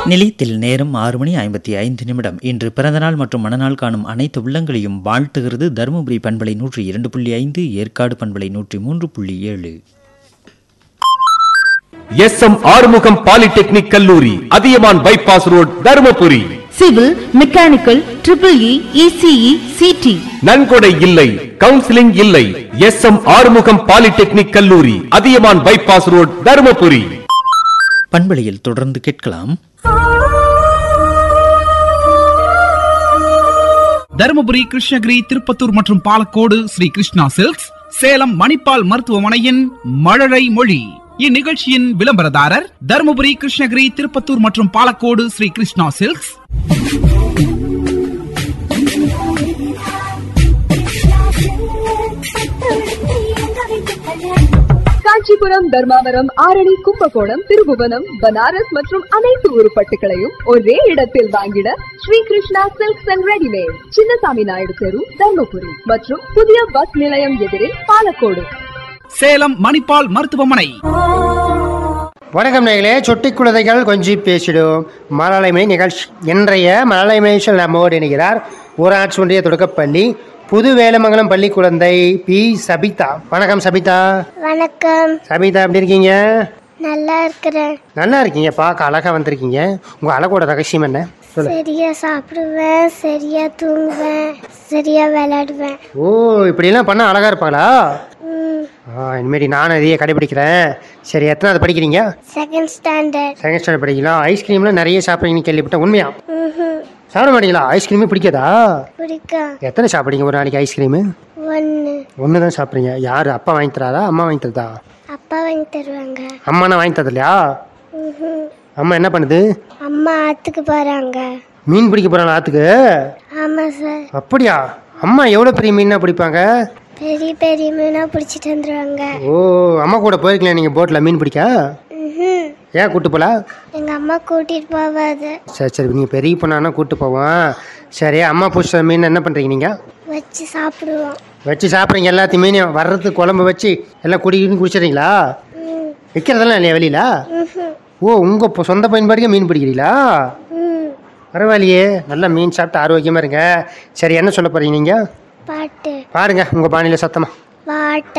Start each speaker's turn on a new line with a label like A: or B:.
A: நிலையத்தில் நேரம் ஆறு மணி ஐம்பத்தி ஐந்து நிமிடம் இன்று பிறந்தநாள் மற்றும் மணநாள் காணும் அனைத்து உள்ளங்களையும் வாழ்த்துகிறது தருமபுரி பண்பலை நூற்றி இரண்டு புள்ளி ஐந்து ஏற்காடு பண்பலை நூற்றி மூன்று புள்ளி ஏழு
B: எஸ் எம் ஆறுமுகம் பாலிடெக்னிக் கல்லூரி Athiyaman bypass road Dharmapuri
C: civil mechanical triple E ECE CT
B: நன்கொடை இல்லை கவுன்சிலிங் இல்லை எஸ் எம் ஆறுமுகம் பாலிடெக்னிக் கல்லூரி அதியமான் பைபாஸ் ரோட் தருமபுரி
A: பண்பலையில் தொடர்ந்து கேட்கலாம்
D: தருமபுரி கிருஷ்ணகிரி திருப்பத்தூர் மற்றும் பாலக்கோடு ஸ்ரீ கிருஷ்ணா சில்க்ஸ் சேலம் மணிப்பால் மருத்துவமனையின் மழலை மொழி இந்நிகழ்ச்சியின் விளம்பரதாரர் தருமபுரி கிருஷ்ணகிரி திருப்பத்தூர் மற்றும் பாலக்கோடு ஸ்ரீ கிருஷ்ணா சில்க்ஸ்
E: காஞ்சிபுரம் தர்மாவரம் ஆரணி கும்பகோணம் திருபுவனம் பனாரஸ் மற்றும் அனைத்து உருப்பட்டுகளையும் ஒரே இடத்தில் வாங்கிட Shri Krishna silks and readymade Chinnasamy Naidu தெரு தர்மபுரி மற்றும் புதிய பஸ் நிலையம் எதிரில் பாலக்கோடு
D: சேலம் மணிப்பால் மருத்துவமனை
F: வணக்கம் நேர்களே சொட்டி குழந்தைகள் கொஞ்சி பேசிடும் மழலைமை நிகழ்ச்சி இன்றைய மழலைமை நம்மோடு இணைகிறார் ஊராட்சி ஒன்றிய தொடக்கப்பள்ளி புது வேலமங்கலம் பள்ளி குழந்தை பி சபிதா வணக்கம் சபிதா
G: வணக்கம்
F: சபிதா எப்படி இருக்கீங்க
G: நல்லா இருக்கிறேன்
F: நல்லா இருக்கீங்க பார்க்க அழகா வந்திருக்கீங்க உங்க அழகோட ரகசியம் என்ன சொல்லு
G: சரியா சாப்பிடுவேன் சரியா தூங்குவேன் சரியா விளையாடுவேன்
F: ஓ இப்படியெல்லாம் பண்ண அழகா இருப்பாங்களா
G: ம்,
F: ஆ இனிமேடி நானும் இதையே கடைபிடிக்கிறேன் சரி எத்தனாவது படிக்கிறீங்க
G: செகண்ட் ஸ்டாண்டர்ட்
F: செகண்ட் ஸ்டாண்டர்ட் படிக்கலாம் ஐஸ்கிரீம்லாம் நிறைய சாப்பிட்றீங்கன்னு கேள்விப்பட்டேன் உண்மையா
G: ம்ஹும்.
F: சாப்பிட மாட்டீங்களா ஐஸ்கிரீமே பிடிக்காதா
G: பிடிக்கும்
F: எத்தனை சாப்பிட்றீங்க ஒரு நாளைக்கு ஐஸ்கிரீமு
G: ஒன்று
F: ஒன்று தான் சாப்பிட்றீங்க யார் அப்பா வாங்கி தராதா அம்மா வாங்கி தரதா
G: அப்பா வாங்கி தருவாங்க
F: அம்மானா வாங்கி தரது இல்லையா
G: ம்ஹும்.
F: அம்மா என்ன பண்ணுது
G: அம்மா ஆற்றுக்கு போகிறாங்க
F: மீன் பிடிக்க போகிறாங்க ஆற்றுக்கு
G: ஆமாம் சார்
F: அப்படியா அம்மா எவ்வளோ பெரிய மீனா பிடிப்பாங்க
G: பெரிய பெரிய மீனாக பிடிச்சிட்டு வந்துடுவாங்க
F: ஓ அம்மா கூட போயிருக்கலாம் நீங்கள் போட்டில் மீன் பிடிக்க
G: ம்ஹும்.
F: ஏன் கூட்டு போல
G: எங்கள் அம்மா கூட்டிகிட்டு போவாது
F: சரி சரி நீங்கள் பெரிய பொண்ணானா கூட்டு போவோம் சரி அம்மா பிடிச்ச மீன் என்ன பண்ணுறீங்க நீங்கள்
G: வச்சு சாப்பிடுவோம்
F: வச்சு சாப்பிட்றீங்க எல்லாத்தையும் மீனையும் வர்றது குழம்பு வச்சு எல்லாம் குடிக்கிட்டு குடிச்சிடுறீங்களா
G: ம்
F: விற்கிறதெல்லாம் இல்லையா வெளியில
G: ம்ஹும்.
F: ஓ உங்கள் சொந்த பயன்பாடுக்கே மீன் பிடிக்கிறீங்களா
G: ம்
F: பரவாயில்லையே நல்லா மீன் சாப்பிட்டு ஆரோக்கியமாக இருங்க சரி என்ன சொல்ல போகிறீங்க நீங்கள்
G: பாட்டு
F: பாருங்க உங்கள் பாணியில் சத்தமாக
G: வாட்ட